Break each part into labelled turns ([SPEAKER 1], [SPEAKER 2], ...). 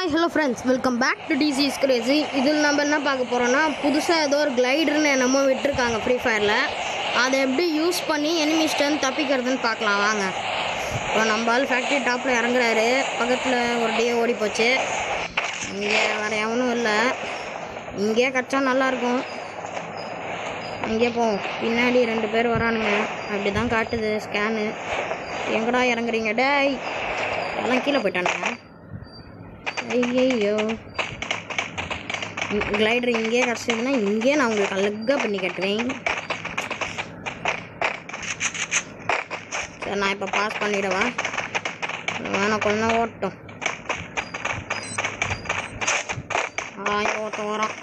[SPEAKER 1] Hi hello friends welcome back to டிசிஸ் கிரேசி இதில் நம்ம என்ன பார்க்க போகிறோன்னா புதுசாக ஏதோ ஒரு கிளைடர்னு என்னமோ விட்டுருக்காங்க ஃப்ரீ ஃபயரில் அதை எப்படி யூஸ் பண்ணி எனிமிஸ்டன் தப்பிக்கிறதுன்னு பார்க்கலாம் வாங்க இப்போ நம்ம ஆள் ஃபேக்ட்ரி டாப்பில் இறங்குறாரு பக்கத்தில் ஒரு டே ஓடி போச்சு இங்கே வேறு எவனும் இல்லை இங்கே கிடச்சா நல்லாயிருக்கும் இங்கே போவோம் பின்னாடி ரெண்டு பேர் வரானுங்க அப்படி தான் காட்டுது ஸ்கேனு எங்கடா இறங்குறீங்க டேய் எல்லாம் கீழே போயிட்டானுங்க ஐயையோ கிளைடர் இங்கேயே கிடச்சதுன்னா இங்கேயே நான் உங்களுக்கு அழகாக பண்ணி கட்டுவேன் சரி நான் இப்போ பாஸ் பண்ணிடவா வேணாம் கொஞ்சம் ஓட்டும் ஆ ஓட்டம் வரோம்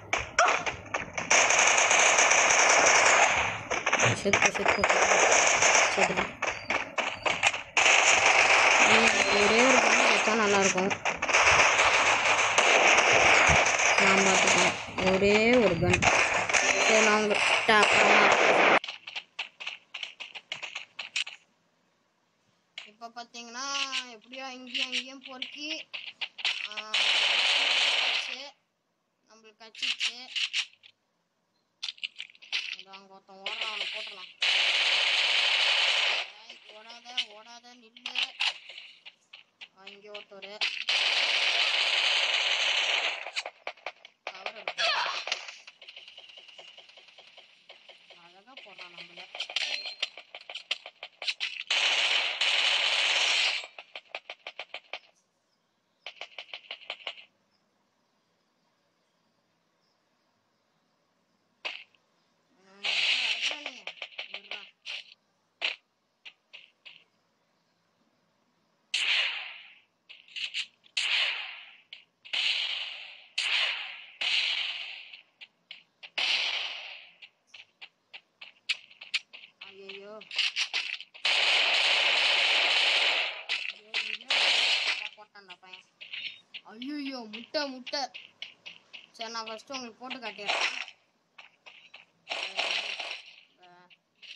[SPEAKER 1] செத்து செத்து செத்துட்டான் ஒரே ஒரு பண்ணி வச்சா நல்லாயிருக்கும் நான் பார்த்துப்பேன் ஒரே ஒரு கன் சரி நான் உங்கள்கிட்ட அப்புறமா இப்போ பார்த்தீங்கன்னா எப்படியோ இங்கேயும் இங்கேயும் பொறுக்கி ஆ, வச்சு, நம்மளுக்கு கச்சிச்சு அங்கே ஒருத்தன் ஓடுறான் அவனை போட்டுடலாம் ஏய், ஓடாத ஓடாத நில்லு ஆ, இங்கே ஒருத்தர் கவர் எடுக்கணும். அழகா போடுறான் நம்மள ம், அழகானே. விட்றா. ஐயையோ ஐயோ, இங்கே அப்பா போட்டான்டா பையன் ஐயோ முட்டை முட்டை சரி நான் ஃபஸ்ட்டு உங்களுக்கு போட்டு காட்டிடுறேன் அஹ்,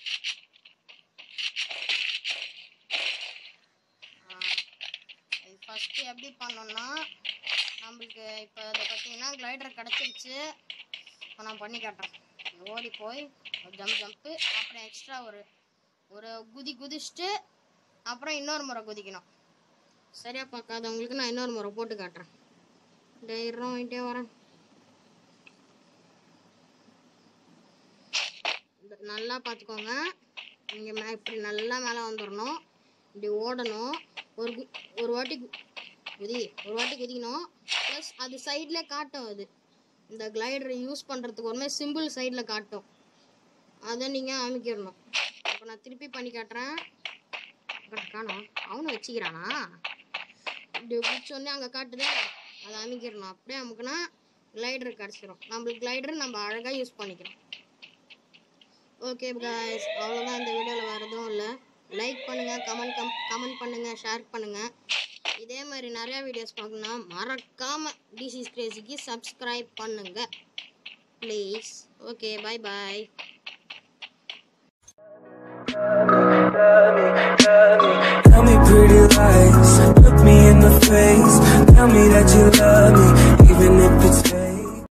[SPEAKER 1] அஹ், இது ஃபஸ்ட்டு எப்படி பண்ணோம்னா நம்மளுக்கு இப்போ இதை பார்த்தீங்கன்னா கிளைடர் கிடச்சிருச்சு இப்போ நான் பண்ணி காட்டுறேன் ஓடி போய் ஜம்ப் ஜம்ப்பு அப்புறம் எக்ஸ்ட்ரா ஒரு ஒரு குதி குதிச்சுட்டு அப்புறம் இன்னொரு முறை குதிக்கணும் சரியா பார்க்காதவங்களுக்கு நான் இன்னொரு முறை போட்டு காட்டுறேன் தைரியம் வாங்கிட்டே வரேன் இந்த- நல்லா பார்த்துக்கோங்க இங்கே மே இப்படி நல்லா மேலே வந்துடணும் இப்படி ஓடணும் ஒரு கு ஒரு வாட்டி கு- குதி ஒரு வாட்டி குதிக்கணும் ப்ளஸ் அது சைடில் காட்டும் அது இந்த கிளைடரை யூஸ் பண்ணுறதுக்கு ஒரு மாதிரி சிம்பிள் சைடில் காட்டும் அதை நீங்கள் அமைக்கிடணும் இப்போ நான் திருப்பி பண்ணி காட்டுறேன் அக்கா, காணோம் அவனும் வச்சுக்கிறானா இப்படி பிடிச்சோடனே அங்கே காட்டுதே அதை அமைக்கிடணும் அப்படியே அமுக்குனா கிளைடர் கிடச்சிரும் நம்மளுக்கு கிளைடர் நம்ம அழகாக யூஸ் பண்ணிக்கிறோம் ஓகே guys அவ்வளோதான் இந்த வீடியோவில் வேறு எதுவும் இல்லை லைக் பண்ணுங்கள் கமெண்ட் கம் கமெண்ட் பண்ணுங்கள் ஷேர் பண்ணுங்கள் இதே மாதிரி நிறையா வீடியோஸ் பார்க்கணும்னா மறக்காமல் டிசிஸ் கிரேசிக்கு சப்ஸ்கிரைப் பண்ணுங்க please okay bye bye
[SPEAKER 2] Tell me pretty lies, look me in the face. Tell me that you love me, even if it's fake.